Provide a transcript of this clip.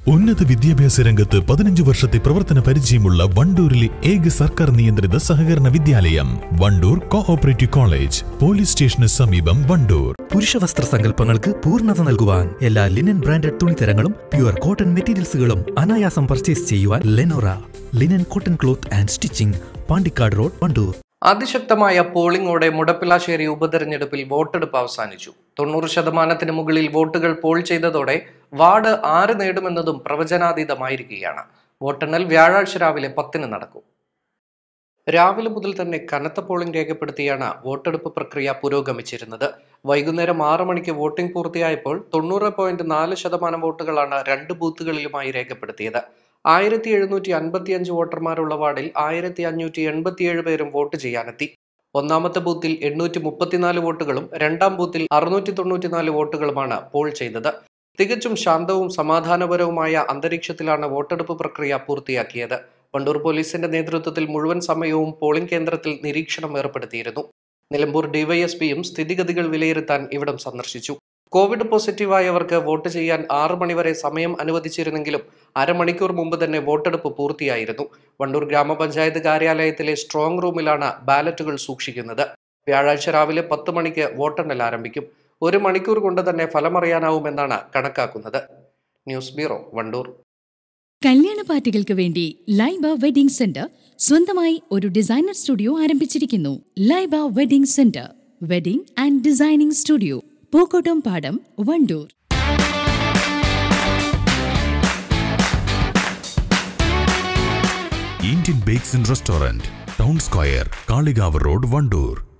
ഉന്നത വിദ്യാഭ്യാസ രംഗത്ത് പതിനഞ്ച് വർഷത്തെ പ്രവർത്തന പരിചയമുള്ള വണ്ടൂരിലെ ഏക സർക്കാർ നിയന്ത്രിത സഹകരണ വിദ്യാലയം വണ്ടൂർ കോഓപ്പറേറ്റീവ് കോളേജ് പോലീസ് സ്റ്റേഷന് സമീപം വണ്ടൂർ പുരുഷ വസ്ത്ര സങ്കല്പങ്ങൾക്ക് പൂർണ്ണത നൽകുവാൻ എല്ലാ ലിനൻ ബ്രാൻഡഡ് തുണിത്തരങ്ങളും പ്യുവർ കോട്ടൺ മെറ്റീരിയൽസുകളും അനായാസം പർച്ചേസ് ചെയ്യുവാൻ Lenora linen cotton cloth and stitching Pandikkad road Wandoor അതിശക്തമായ പോളിംഗോടെ മുടപ്പിലാശ്ശേരി ഉപതെരഞ്ഞെടുപ്പിൽ വോട്ടെടുപ്പ് അവസാനിച്ചു തൊണ്ണൂറ് ശതമാനത്തിന് മുകളിൽ വോട്ടുകൾ പോൾ ചെയ്തതോടെ വാർഡ് ആര് നേടുമെന്നതും പ്രവചനാതീതമായിരിക്കുകയാണ് വോട്ടെണ്ണൽ വ്യാഴാഴ്ച രാവിലെ പത്തിന് നടക്കും രാവിലെ മുതൽ തന്നെ കനത്ത പോളിംഗ് രേഖപ്പെടുത്തിയാണ് വോട്ടെടുപ്പ് പ്രക്രിയ പുരോഗമിച്ചിരുന്നത് വൈകുന്നേരം ആറ് മണിക്ക് വോട്ടിംഗ് പൂർത്തിയായപ്പോൾ തൊണ്ണൂറ് പോയിന്റ് നാല് ശതമാനം വോട്ടുകളാണ് രണ്ട് ബൂത്തുകളിലുമായി രേഖപ്പെടുത്തിയത് ആയിരത്തി എഴുന്നൂറ്റി അൻപത്തിയഞ്ച് വോട്ടർമാരുള്ള വാർഡിൽ ആയിരത്തി അഞ്ഞൂറ്റി എൺപത്തിയേഴ് പേരും വോട്ട് ചെയ്യാനെത്തി ഒന്നാമത്തെ ബൂത്തിൽ എണ്ണൂറ്റി മുപ്പത്തിനാല് വോട്ടുകളും രണ്ടാം ബൂത്തിൽ അറുന്നൂറ്റി തൊണ്ണൂറ്റിനാല് വോട്ടുകളുമാണ് പോൾ ചെയ്തത് തികച്ചും ശാന്തവും സമാധാനപരവുമായ അന്തരീക്ഷത്തിലാണ് വോട്ടെടുപ്പ് പ്രക്രിയ പൂർത്തിയാക്കിയത് വണ്ടൂർ പോലീസിന്റെ നേതൃത്വത്തിൽ മുഴുവൻ സമയവും പോളിംഗ് കേന്ദ്രത്തിൽ നിരീക്ഷണം ഏർപ്പെടുത്തിയിരുന്നു നിലമ്പൂർ ഡിവൈഎസ്പിയും സ്ഥിതിഗതികൾ വിലയിരുത്താൻ ഇവിടം സന്ദർശിച്ചു കോവിഡ് പോസിറ്റീവായവർക്ക് വോട്ട് ചെയ്യാൻ ആറ് മണിവരെ സമയം അനുവദിച്ചിരുന്നെങ്കിലും അരമണിക്കൂർ മുമ്പ് തന്നെ വോട്ടെടുപ്പ് പൂർത്തിയായിരുന്നു വണ്ടൂർ ഗ്രാമപഞ്ചായത്ത് കാര്യാലയത്തിലെ സ്ട്രോങ് റൂമിലാണ് ബാലറ്റുകൾ സൂക്ഷിക്കുന്നത് വ്യാഴാഴ്ച രാവിലെ പത്ത് മണിക്ക് വോട്ടെണ്ണൽ ആരംഭിക്കും ഒരു മണിക്കൂർ കൊണ്ട് തന്നെ ഫലമറിയാനാവുമെന്നാണ് കണക്കാക്കുന്നത് ന്യൂസ് ബ്യൂറോ വണ്ടൂർ കല്യാണ പാർട്ടികൾക്ക് വേണ്ടി ലൈബ വെഡിംഗ് സെന്റർ സ്വന്തമായി ഒരു ഡിസൈനർ സ്റ്റുഡിയോ ആരംഭിച്ചിരിക്കുന്നു Laiba wedding centre wedding and designing studio Pookkottam Padam Wandoor Indian bakes and restaurant town square Kalikavu road Wandoor